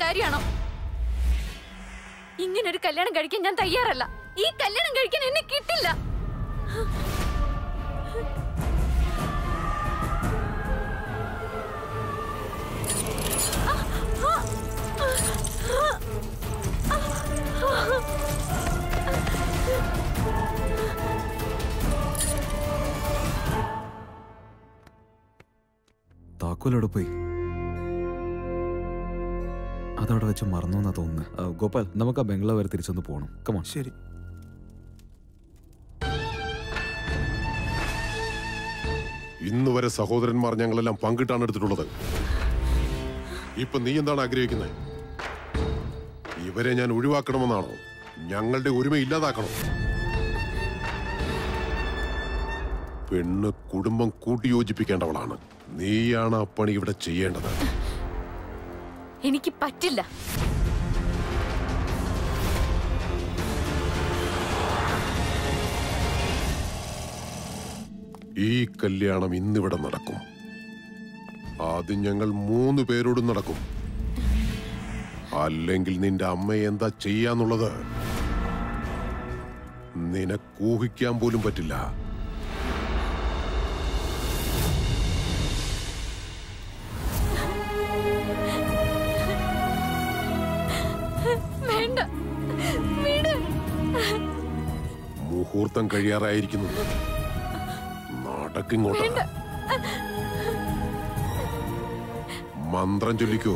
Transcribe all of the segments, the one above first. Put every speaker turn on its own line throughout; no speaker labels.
കാര്യമാണോ ഇങ്ങനൊരു കല്യാണം കഴിക്കാൻ ഞാൻ തയ്യാറല്ല ഈ കല്യാണം കഴിക്കാൻ എന്നെ കിട്ടില്ല
താക്കോലെവിടെ പോയി അതവിടെ വെച്ച് മറന്നു എന്നാ തോന്നുന്നത് ആ, ഗോപാൽ നമുക്ക് ആ ബംഗ്ലാവ് വരെ തിരിച്ചൊന്ന് പോകണം കമാ
ശരി
ഇന്ന് വരെ സഹോദരന്മാർ ഞങ്ങളെല്ലാം പങ്കിട്ടാണ് എടുത്തിട്ടുള്ളത് ഇപ്പൊ നീ എന്താണ് ആഗ്രഹിക്കുന്നത് ഇവരെ ഞാൻ ഒഴിവാക്കണമെന്നാണോ ഞങ്ങളുടെ ഒരുമ ഇല്ലാതാക്കണോ പെണ്ണ് കുടുംബം കൂട്ടിയോജിപ്പിക്കേണ്ടവളാണ് നീയാണ് ആ പണി ഇവിടെ ചെയ്യേണ്ടത്
എനിക്ക് പറ്റില്ല
ഈ കല്യാണം ഇന്നിവിടെ നടക്കും ആദ്യം ഞങ്ങൾ മൂന്ന് പേരോടും നടക്കും അല്ലെങ്കിൽ നിന്റെ അമ്മ എന്താ ചെയ്യാന്നുള്ളത് നിനക്കൂഹിക്കാൻ പോലും പറ്റില്ല
വേണ്ട വീട്
മുഹൂർത്തം കഴിയാറായിരിക്കുന്നു നടക്കിങ്ങോട്ട് മന്ത്രം ചൊല്ലിക്കൂ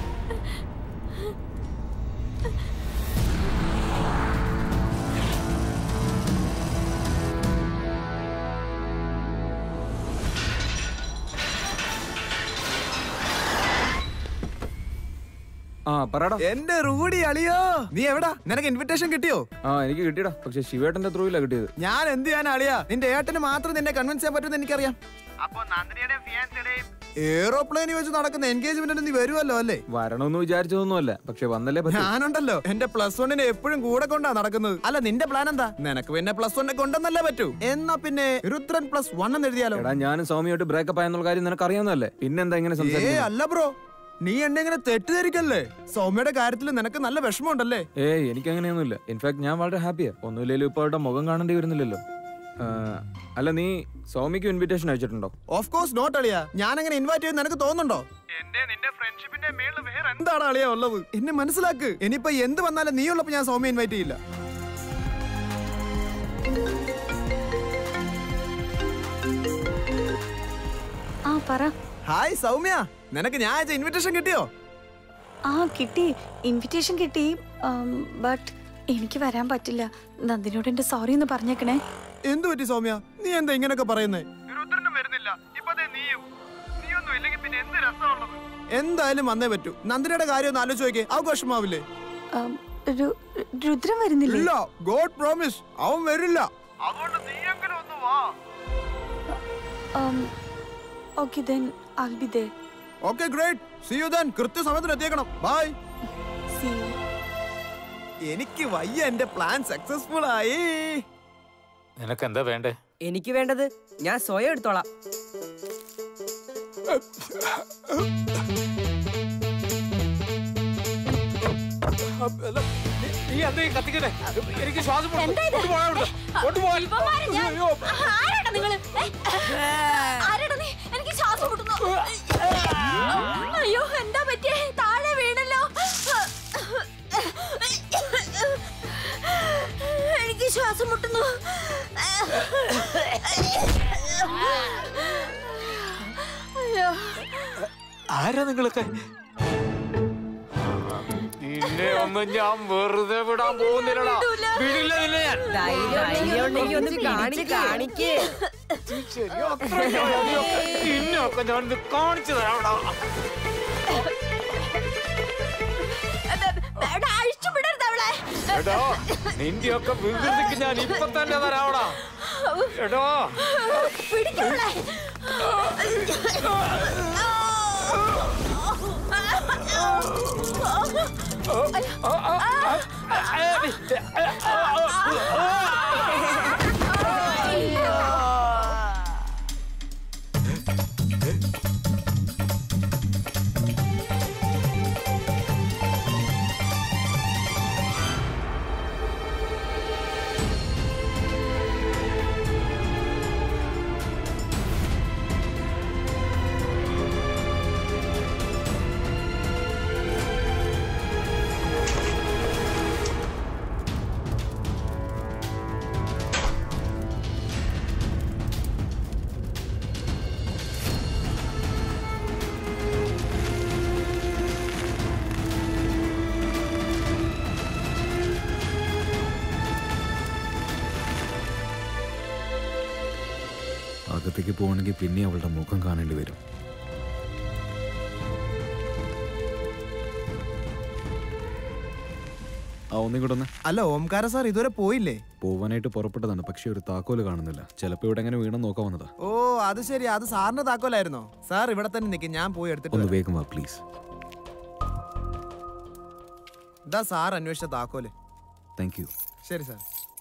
ആ പറയടാ
എന്റെ റൂഡി അളിയോ നീ എവിടാ നിനക്ക് ഇൻവിറ്റേഷൻ കിട്ടിയോ
ആ എനിക്ക് കിട്ടിയടാ പക്ഷെ ശിവേട്ടന്റെ ത്രൂയില്ല കിട്ടിയത്
ഞാൻ എന്ത് ചെയ്യാൻ അളിയാ നിന്റെ ഏട്ടന് മാത്രം നിന്നെ കൺവിൻസ് ചെയ്യാൻ പറ്റുമെന്ന് എനിക്കറിയാം എയ്റോപ്ലെയിനിൽ വെച്ച് നടക്കുന്ന എൻഗേജ്മെന്റിന് നീ വരുമല്ലോ അല്ലേ
വരണമെന്ന് വിചാരിച്ചതൊന്നുമല്ല പക്ഷെ വന്നല്ലേ പറ്റൂ
ഞാനുണ്ടല്ലോ എന്റെ പ്ലസ് വണ്ണിനെ എപ്പോഴും കൂടെ കൊണ്ടാ നടക്കുന്നത് അല്ല നിന്റെ പ്ലാൻ എന്താ നിനക്ക് പിന്നെ പ്ലസ് വണ്ണിനെ കൊണ്ടെന്നല്ലേ പറ്റൂ എന്നാ പിന്നെ രുദ്രൻ പ്ലസ് വൺ എന്ന് എഴുതിയാലോ
എടാ ഞാനും സൗമ്യമായിട്ട് ബ്രേക്കപ്പ് ആയെന്നുള്ള കാര്യം നിനക്ക് അറിയാവുന്നതല്ലേ പിന്നെന്താ ഇങ്ങനെ
ഏ
സംസാരിക്കുന്നത്
അല്ല ബ്രോ നീ എന്നെ ഇങ്ങനെ തെറ്റിദ്ധരിക്കല്ലേ സൗമ്യയുടെ കാര്യത്തിൽ നിനക്ക് നല്ല വിഷമമുണ്ടല്ലേ
ഏയ് എനിക്ക് അങ്ങനെയൊന്നുമില്ല ഇൻഫാക്ട് ഞാൻ വളരെ ഹാപ്പിയാ ഒന്നുമില്ലെങ്കിലും ഇപ്പൊ അവരുടെ മുഖം കാണേണ്ടി വരുന്നില്ലല്ലോ ആ, അല്ല നീ സൗമ്യക്ക് ഇൻവിറ്റേഷൻ അയച്ചിട്ടുണ്ടോ
ഓഫ് കോഴ്സ് നോട്ട് അളിയാ ഞാൻ അങ്ങനെ ഇൻവൈറ്റ് ചെയ്ത് നിനക്ക് തോന്നുന്നുണ്ടോ എന്റെ നിന്റെ ഫ്രണ്ട്ഷിപ്പിന്റെ മേളിൽ വേറെ എന്താണ് അളിയാ ഉള്ളത് എന്നെ മനസ്സിലാക്ക് ഇനിയിപ്പോ എന്ത് വന്നാലും നീ ഉള്ളപ്പോ ഞാൻ സൗമ്യ ഇൻവൈറ്റ് ചെയ്യില്ല
ആ പറ
ഹായ് സൗമ്യ നിനക്ക് ഞാൻ അയച്ച ഇൻവിറ്റേഷൻ കിട്ടിയോ
ആ കിട്ടി ഇൻവിറ്റേഷൻ കിട്ടി ബട്ട് എനിക്ക് വരാൻ പറ്റില്ല നന്ദിനോട് എന്റെ സോറി എന്ന് പറഞ്ഞേക്കണേ
എന്തു പറ്റി സൗമ്യ നീ എന്താ ഇങ്ങനൊക്കെ പറയുന്നേ എന്തായാലും വന്നേ പറ്റൂ നന്ദിനിയുടെ കാര്യം ഒന്ന് ആലോചിച്ച് നോക്കിയേ അവൾക്ക് വിഷമാവില്ലേ
ആം, രു- രുദ്രൻ വരുന്നില്ലേ
ഇല്ല ഗോഡ് പ്രോമിസ് അവൻ വരില്ല
okay then I be there
okay great see you then കൃത്യസമയത്തിന് എത്തിയേക്കണം ബൈ
സീ
എനിക്ക് വയ്യ എന്റെ പ്ലാൻ സക്സസ്ഫുൾ ആയി
നിനക്ക് എന്താ വേണ്ടേ
എനിക്ക് വേണ്ടത് ഞാൻ സ്വയം എടുത്തോളാം
നീ എന്താ ഈ കത്തിക്കട്ടെ എനിക്ക് ശ്വാസം മുട്ടുന്നു. കൊണ്ട് പോടാ ഇവിടുന്ന്. കൊണ്ട് പോകാൻ.
ഇവന്മാരെ ഞാൻ-
അയ്യോ.
ആരാടാ നിങ്ങള് ഏ? ആരാടാ നീ എനിക്ക് ശ്വാസം മുട്ടുന്നു അയ്യോ എന്താ പറ്റിയേ താഴെ വീണല്ലോ എനിക്ക് ശ്വാസം മുട്ടുന്നു അയ്യോ
ആരാ നിങ്ങളൊക്കെ നിന്നെ ഒന്നും ഞാൻ വെറുതെ വിടാൻ പോകുന്നില്ലടാ വിടില്ല നിന്നെ ഞാൻ
ധൈര്യം ഉണ്ടെങ്കിൽ ഒന്ന് കാണിച്ച് കാണിക്ക്
നിന്നൊക്കെ ഞാൻ ഇത് കാണിച്ചു തരാം
എടാ, അഴിച്ചു വിടരുത് അവളെ
എടോ നിന്റെയൊക്കെ വികൃതിക്ക് ഞാൻ ഇപ്പൊ തന്നെ തരാവടാ എടോ
പിടിക്കവളെ
അകത്തേക്ക് പോകണമെങ്കിൽ പിന്നെ അവളുടെ മുഖം കാണേണ്ടി വരും ആ ഒന്നിങ്ങോട്ട് ഒന്ന്
അല്ല ഓംകാര സാർ ഇതുവരെ പോയില്ലേ
പോവാനായിട്ട് പുറപ്പെട്ടതാണ് പക്ഷെ ഒരു താക്കോല് കാണുന്നില്ല ചിലപ്പോ ഇവിടെ എങ്ങനെ വീണെന്ന് നോക്കാൻ വന്നതാ
ഓ അത് ശരി അത് സാറിന്റെ താക്കോലായിരുന്നോ സാർ ഇവിടെ തന്നെ നിൽക്കും ഞാൻ പോയി എടുത്തിട്ട്
ഒന്ന്
വരാം.
വേഗം വാ പ്ലീസ്
ഇതാ സാർ അന്വേഷിച്ച താക്കോല്
താങ്ക് യു
ശരി സാർ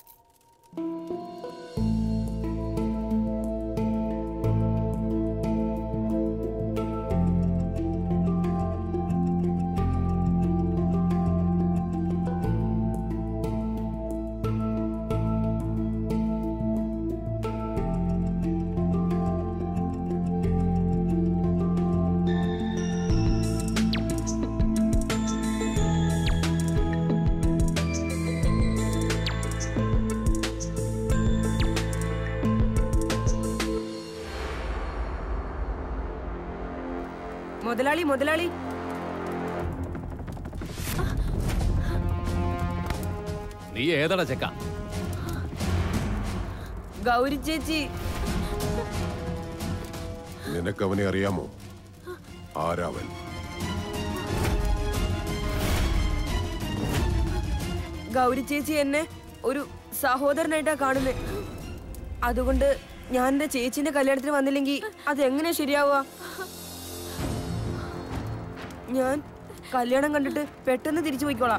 മുതലാളി മുതലാളി
നീ ഏതടാ ചെക്ക
ഗൗരി ചേച്ചി
നിനക്ക് അവനെ അറിയാമോ ആരാവൻ
ഗൗരി ചേച്ചി എന്നെ ഒരു സഹോദരനായിട്ടാ കാണുന്നത് അതുകൊണ്ട് ഞാൻ എന്റെ ചേച്ചിന്റെ കല്യാണത്തിന് വന്നില്ലെങ്കിൽ അത് എങ്ങനെയാ ശരിയാവുക ഞാൻ കല്യാണം കണ്ടിട്ട് പെട്ടെന്ന് തിരിച്ചു പോയിക്കോളാം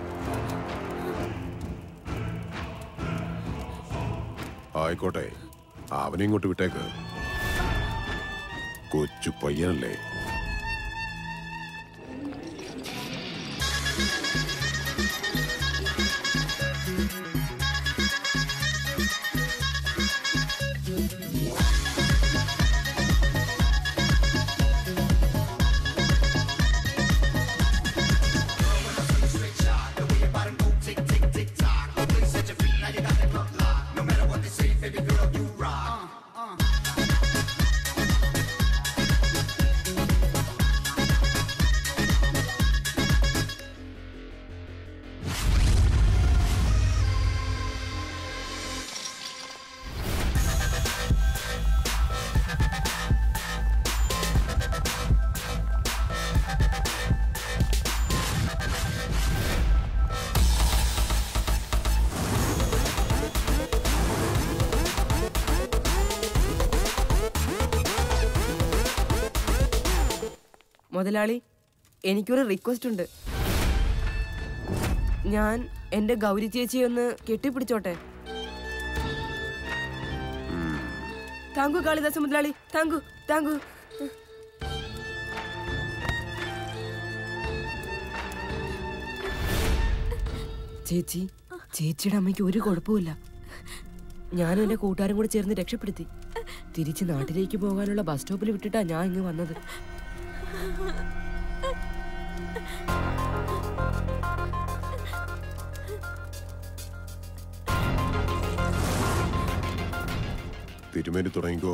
ആയിക്കോട്ടെ അവനെ ഇങ്ങോട്ട് വിട്ടേക്ക് കൊച്ചു പയ്യനല്ലേ
മുതലാളി എനിക്കൊരു റിക്വസ്റ്റ് ഉണ്ട് ഞാൻ എന്റെ ഗൗരി ചേച്ചിയെ ഒന്ന് കെട്ടിപ്പിടിച്ചോട്ടെ താങ്കു കാളിദാസ മുതലാളി താങ്കു താങ്കു ചേച്ചി ചേച്ചിയുടെ അമ്മയ്ക്ക് ഒരു കുഴപ്പമില്ല ഞാനും എന്റെ കൂട്ടുകാരും കൂടെ ചേർന്ന് രക്ഷപ്പെടുത്തി തിരിച്ച് നാട്ടിലേക്ക് പോകാനുള്ള ബസ് സ്റ്റോപ്പിൽ വിട്ടിട്ടാ ഞാൻ ഇങ്ങ് വന്നത്
തിരുമേനി തുടങ്ങിക്കോ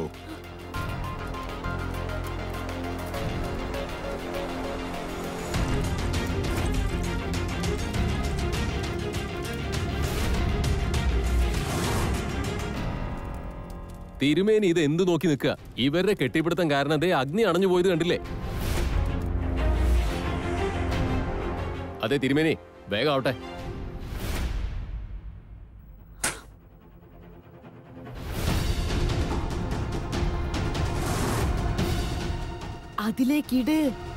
തിരുമേനി ഇത് എന്ത് നോക്കി നിൽക്കുക ഇവരുടെ കെട്ടിപ്പിടുത്തം കാരണം ദേ അഗ്നി അണഞ്ഞു പോയത് കണ്ടില്ലേ അതെ തിരുമേനി വേഗം ആവട്ടെ
അതിലേക്കിട്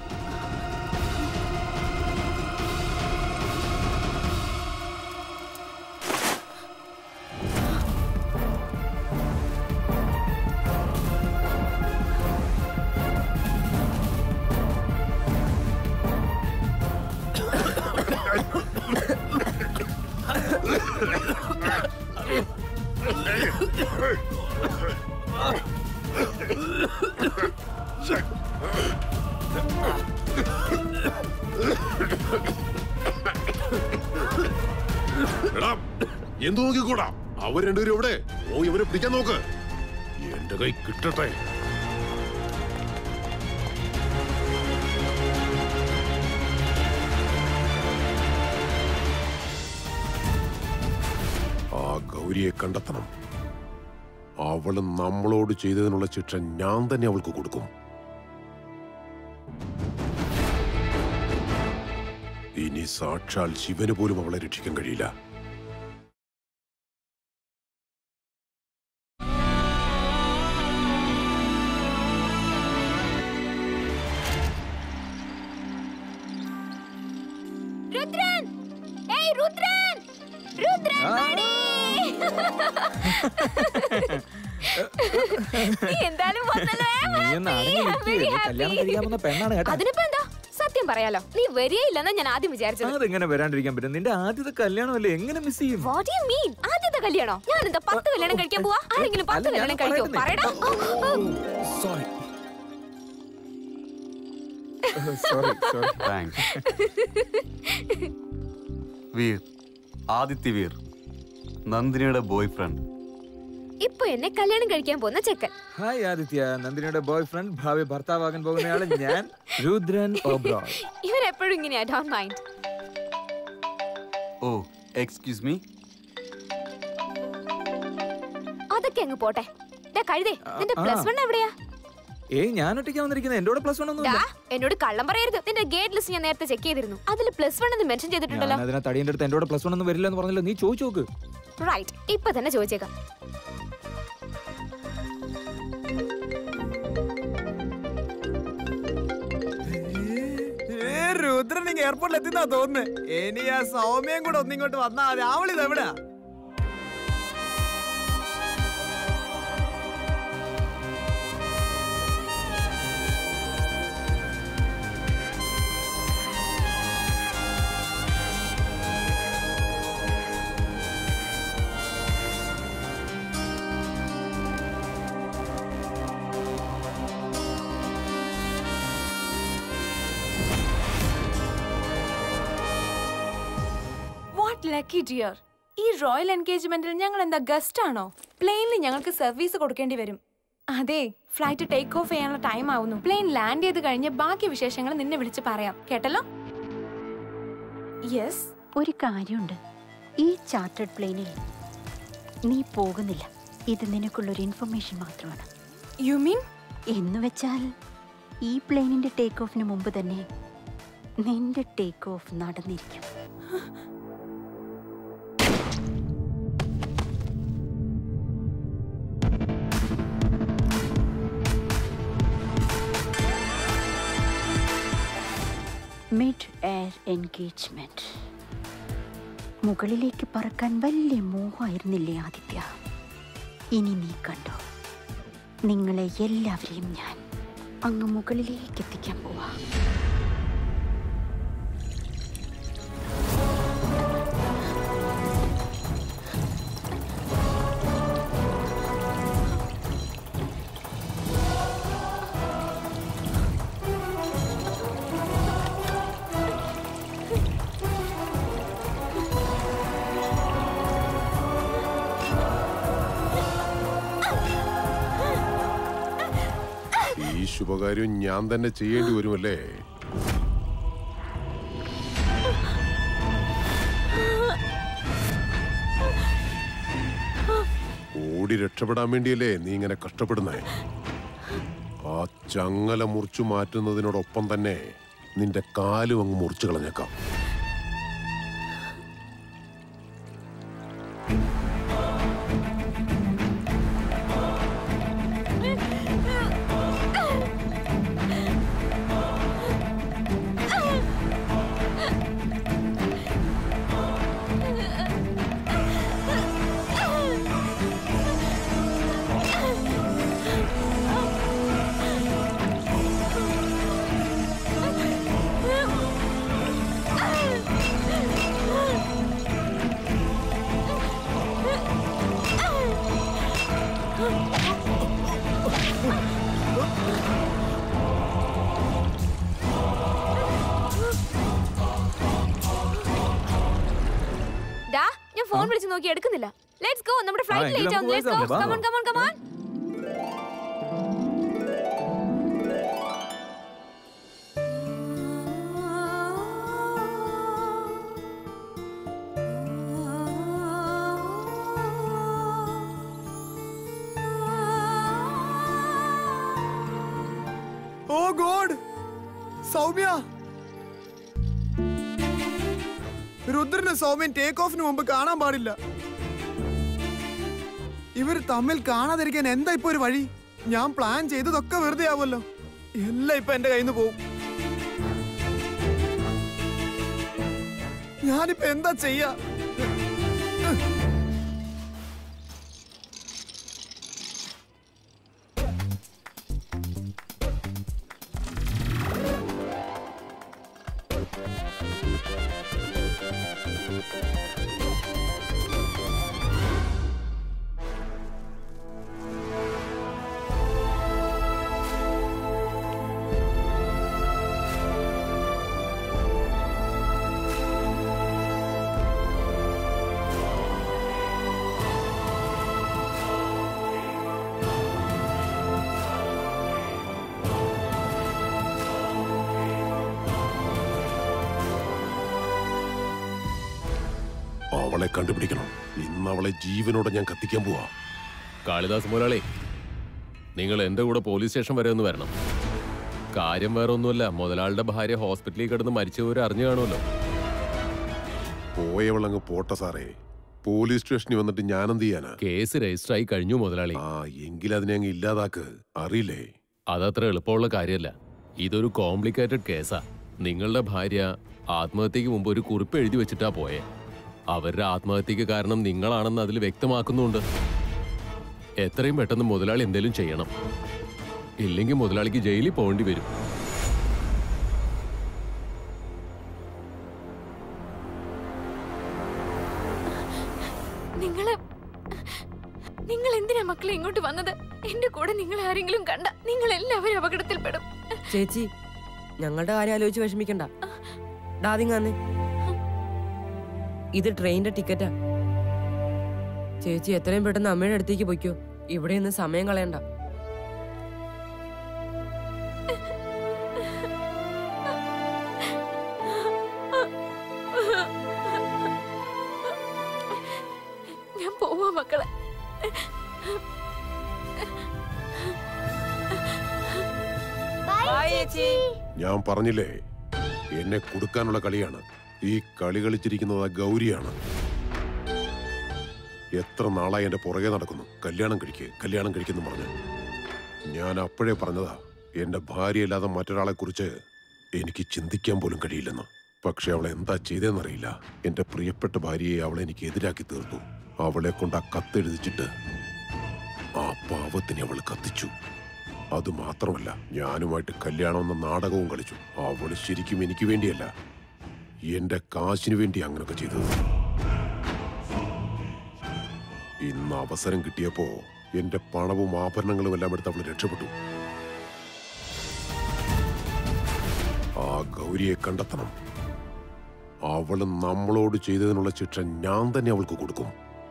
എടാ എന്ത് നോക്കിക്കൂടാ അവർ രണ്ടുപേരും എവിടെ ഓ ഇവരെ പിടിക്കാൻ നോക്ക് എന്റെ കൈ കിട്ടട്ടെ ആ ഗൗരിയെ കണ്ടെത്തണം അവള് നമ്മളോട് ചെയ്തതിനുള്ള ശിക്ഷ ഞാൻ തന്നെ അവൾക്ക് കൊടുക്കും ഇനി സാക്ഷാൽ ശിവന് പോലും അവളെ രക്ഷിക്കാൻ കഴിയില്ല
രുദ്രൻ ഏയ് രുദ്രൻ രുദ്രൻ
ആ.
മണി നീ എന്തായാലും വന്നല്ലോ eh,
നീ ഒന്ന്
happy.
അടങ്ങി
I'm
നിൽക്ക്.
very
നീ
happy.
കല്യാണം കഴിക്കാമെന്ന പെണ്ണാണ് കേട്ടോ
അതിനിപ്പോ എന്താ സത്യം പറയാലോ നീ വരികയില്ലെന്നാ ഞാൻ ആദ്യം വിചാരിച്ചത്
അതെങ്ങനെ വരാണ്ടിരിക്കാൻ പറ്റും നിന്റെ ആദ്യത്തെ കല്യാണമല്ലേ എങ്ങനെ മിസ് ചെയ്യും
വാട്ട് യു മീൻ ആദ്യത്തെ കല്യാണോ ഞാൻ എന്താ പത്ത് കല്യാണം കഴിക്കാൻ പോവാ ആരെങ്കിലും പത്ത്
അല്ല, ഞാൻ
കല്യാണം കഴിക്കോ
പറയട്ടെ.
പറയടാ
sorry sorry sorry
thanks Veer Aditya Veer നന്ദിനിയുടെ ബോയ് ഫ്രണ്ട്
ഇപ്പൊ എന്നെ കല്യാണം കഴിക്കാൻ പോകുന്ന ചെക്കൻ
ഹായ് ആദിത്യ നന്ദിനിയുടെ ബോയ് ഫ്രണ്ട് ഭാവി ഭർത്താവാകാൻ പോകുന്നയാള് ഞാൻ രുദ്രൻ ഓബ്രോയ്
ഇവൻ എപ്പോഴും ഇങ്ങനെയാ don't mind
oh excuse me
അതൊക്കെ അങ്ങ് പോട്ടെ ദാ കഴുതേ നിന്റെ
ആ.
പ്ലസ് വൺ എവിടെയാ
ഏയ് ഞാൻ ഒറ്റയ്ക്ക് വന്നിരിക്കുന്നത് എന്റെ കൂടെ പ്ലസ് വൺ ഒന്നും
ഡാ എന്നോട് കള്ളം പറയരുത് നിന്റെ ഗേറ്റ് ലിസ്റ്റ് ഞാൻ നേരത്തെ ചെക്ക് ചെയ്തിരുന്നു അതിൽ പ്ലസ് വൺ എന്ന് മെൻഷൻ ചെയ്തിട്ടുണ്ടല്ലോ
ഞാൻ അതിനെ തടിയന്റെ അടുത്ത് എന്റെ കൂടെ പ്ലസ് വൺ ഒന്നും വരില്ല എന്ന് പറഞ്ഞല്ലോ നീ ചോദിച്ചു നോക്ക്
റൈറ്റ് ഇപ്പൊ തന്നെ ചോദിച്ചേക്കാം
രുദ്രൻ എയർപോർട്ടിൽ എത്തിന്നാ തോന്നുന്നത് ഇനി ആ സൗമ്യം കൂടെ ഒന്നിങ്ങോട്ട് വന്നാ മതി അവളിത് എവിടാ
വാട്ട് ലക്കി ഡിയർ ഈ റോയൽ എൻഗേജ്മെന്റിൽ ഞങ്ങൾ എന്താ ഗസ്റ്റ് ആണോ പ്ലെയിനിൽ ഞങ്ങൾക്ക് സർവീസ് കൊടുക്കേണ്ടി വരും അതെ ഫ്ലൈറ്റ് ടേക്ക് ഓഫ് ചെയ്യാനുള്ള ടൈം ആവുന്നു പ്ലെയിൻ ലാൻഡ് ചെയ്ത് കഴിഞ്ഞ് ബാക്കി വിശേഷങ്ങൾ നിന്നെ വിളിച്ച് പറയാം കേട്ടല്ലോ യെസ്
ഒരു കാര്യമുണ്ട് ഈ ചാർട്ടേഡ് പ്ലെയിനിൽ നീ പോകുന്നില്ല ഇത് നിനക്കുള്ളൊരു ഇൻഫർമേഷൻ മാത്രമാണ്
യു മീൻ
എന്ന് വെച്ചാൽ ഈ പ്ലെയിനിന്റെ ടേക്ക് ഓഫിന് മുമ്പ് തന്നെ നിന്റെ ടേക്ക് ഓഫ് നടന്നിരിക്കും മിഡ് എയർ എൻഗേജ്മെന്റ് മുകളിലേക്ക് പറക്കാൻ വലിയ മോഹമായിരുന്നില്ലേ ആദിത്യ ഇനി നീ കണ്ടോ നിങ്ങളെ എല്ലാവരെയും ഞാൻ അങ്ങ് മുകളിലേക്ക് എത്തിക്കാൻ പോവാ
ഈ ശുഭകാര്യം ഞാൻ തന്നെ ചെയ്യേണ്ടി വരുമല്ലേ ഓടി രക്ഷപ്പെടാൻ വേണ്ടിയല്ലേ നീ ഇങ്ങനെ കഷ്ടപ്പെടുന്നേ ആ ചങ്ങല മുറിച്ചു മാറ്റുന്നതിനോടൊപ്പം തന്നെ നിന്റെ കാലും അങ്ങ് മുറിച്ചു കളഞ്ഞേക്കാം
ഡാ ഞാൻ ഫോൺ വിളിച്ച് നോക്കി എടുക്കുന്നില്ല ലെറ്റ്സ് ഗോ നമ്മുടെ ഫ്ലൈറ്റ്
എങ്കിൽ
ലേറ്റ് ആവും
നമുക്ക്
ലെറ്റ്സ് ഗോ
പോയേക്കാം.
കമോൺ കമോൺ കമോൺ
സൗമ്യ രുദ്രന് സൗമ്യൻ ടേക്ക് ഓഫിന് മുമ്പ് കാണാൻ പാടില്ല ഇവർ തമ്മിൽ കാണാതിരിക്കാൻ എന്താ ഇപ്പൊ ഒരു വഴി ഞാൻ പ്ലാൻ ചെയ്തതൊക്കെ വെറുതെ ആവുമല്ലോ എല്ലാം ഇപ്പൊ എന്റെ കയ്യിൽ നിന്ന് പോവും ഞാനിപ്പോ എന്താ ചെയ്യാ
അവളെ കണ്ടുപിടിക്കണം ഇന്ന് അവളെ ജീവനോടെ ഞാൻ കത്തിക്കാൻ പോവാ
കാളിദാസ് മുതലാളി നിങ്ങൾ എന്റെ കൂടെ പോലീസ് സ്റ്റേഷൻ വരെ ഒന്ന് വരണം കാര്യം വേറെ ഒന്നുമല്ല മുതലാളിയുടെ ഭാര്യ ഹോസ്പിറ്റലിൽ കിടന്ന് മരിച്ചവര് അറിഞ്ഞു കാണുമല്ലോ
പോയവളങ്ങ് പോട്ടെ സാറേ പോലീസ് സ്റ്റേഷനിൽ വന്നിട്ട് ഞാനെന്ത് ചെയ്യാനാ
കേസ് രജിസ്റ്റർ ആയി കഴിഞ്ഞു മുതലാളി
ആ എങ്കിൽ അതിനെ അങ്ങ് ഇല്ലാതാക്ക് അറിയില്ലേ
അതത്ര എളുപ്പമുള്ള കാര്യമല്ല ഇതൊരു കോംപ്ലിക്കേറ്റഡ് കേസാ നിങ്ങളുടെ ഭാര്യ ആത്മഹത്യക്ക് മുമ്പ് ഒരു കുറിപ്പ് എഴുതി വെച്ചിട്ടാ പോയെ അവരുടെ ആത്മഹത്യക്ക് കാരണം നിങ്ങളാണെന്ന് അതിൽ വ്യക്തമാക്കുന്നുണ്ട് എത്രയും പെട്ടെന്ന് മുതലാളി എന്തെങ്കിലും ചെയ്യണം ഇല്ലെങ്കിൽ മുതലാളിക്ക് ജയിലിൽ പോകേണ്ടി വരും
നിങ്ങള് നിങ്ങൾ എന്തിനാ മക്കളെ ഇങ്ങോട്ട് വന്നത് എന്റെ കൂടെ നിങ്ങൾ ആരെങ്കിലും കണ്ട നിങ്ങൾ എല്ലാവരും അപകടത്തിൽപ്പെടും
ചേച്ചി ഞങ്ങളുടെ കാര്യം ആലോചിച്ച് വിഷമിക്കണ്ട ഡാദിങ്ങാന്ന് ഇത് ട്രെയിനിന്റെ ടിക്കറ്റാ ചേച്ചി എത്രയും പെട്ടെന്ന് അമ്മയുടെ അടുത്തേക്ക് പൊയ്ക്കോ ഇവിടെ നിന്ന് സമയം കളയണ്ട
ഞാൻ പോവാ മക്കളെ
ഞാൻ പറഞ്ഞില്ലേ എന്നെ കൊടുക്കാനുള്ള കളിയാണ് ഈ കളി കളിച്ചിരിക്കുന്നത് ആ ഗൗരിയാണ് എത്ര നാളായി എന്റെ പുറകെ നടക്കുന്നു കല്യാണം കഴിക്ക് കല്യാണം കഴിക്കുന്നു പറഞ്ഞു ഞാൻ അപ്പോഴേ പറഞ്ഞതാ എന്റെ ഭാര്യയല്ലാതെ മറ്റൊരാളെ കുറിച്ച് എനിക്ക് ചിന്തിക്കാൻ പോലും കഴിയില്ലെന്ന് പക്ഷെ അവൾ എന്താ ചെയ്തതെന്നറിയില്ല എന്റെ പ്രിയപ്പെട്ട ഭാര്യയെ അവളെ എനിക്ക് എതിരാക്കി തീർത്തു അവളെ കൊണ്ട് ആ കത്തെഴുതിച്ചിട്ട് ആ പാവത്തിനെ അവൾ കത്തിച്ചു അത് മാത്രമല്ല ഞാനുമായിട്ട് കല്യാണം എന്ന നാടകവും കളിച്ചു അവള് ശരിക്കും എനിക്ക് വേണ്ടിയല്ല എന്റെ കാശിനു വേണ്ടി അങ്ങനൊക്കെ ചെയ്തത് ഇന്ന് അവസരം കിട്ടിയപ്പോ എന്റെ പണവും ആഭരണങ്ങളും എല്ലാം എടുത്ത് അവള് രക്ഷപ്പെട്ടു ആ ഗൗരിയെ കണ്ടെത്തണം അവള് നമ്മളോട് ചെയ്തതിനുള്ള ശിക്ഷ ഞാൻ തന്നെ അവൾക്ക് കൊടുക്കും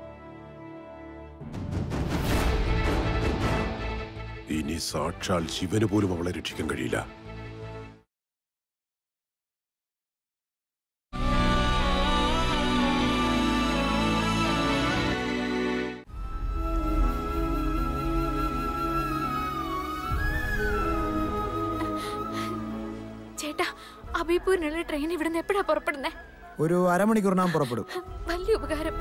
ഇനി സാക്ഷാൽ ശിവന് പോലും അവളെ രക്ഷിക്കാൻ കഴിയില്ല
ചേട്ടാ അബിപൂരിനുള്ള ട്രെയിൻ ഇവിടുന്ന് എപ്പോഴാ പുറപ്പെടുന്നേ
ഒരു അരമണിക്കൂറിനാൻ പുറപ്പെടും
വലിയ ഉപകാരം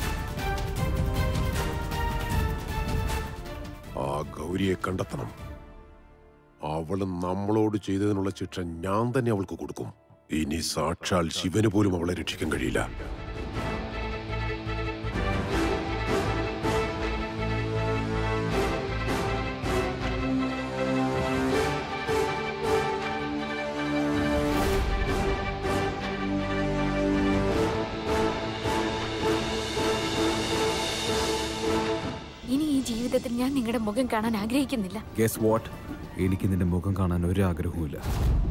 ആ ഗൗരിയെ കണ്ടെത്തണം അവള് നമ്മളോട് ചെയ്തതിനുള്ള ശിക്ഷ ഞാൻ തന്നെ അവൾക്ക് കൊടുക്കും ഇനി സാക്ഷാൽ ശിവന് പോലും അവളെ രക്ഷിക്കാൻ കഴിയില്ല
ഇനി ഈ ജീവിതത്തിൽ ഞാൻ നിങ്ങളുടെ മുഖം കാണാൻ ആഗ്രഹിക്കുന്നില്ല
ഗസ് വാട്ട് എനിക്ക് നിന്റെ മുഖം കാണാൻ ഒരു ആഗ്രഹവുമില്ല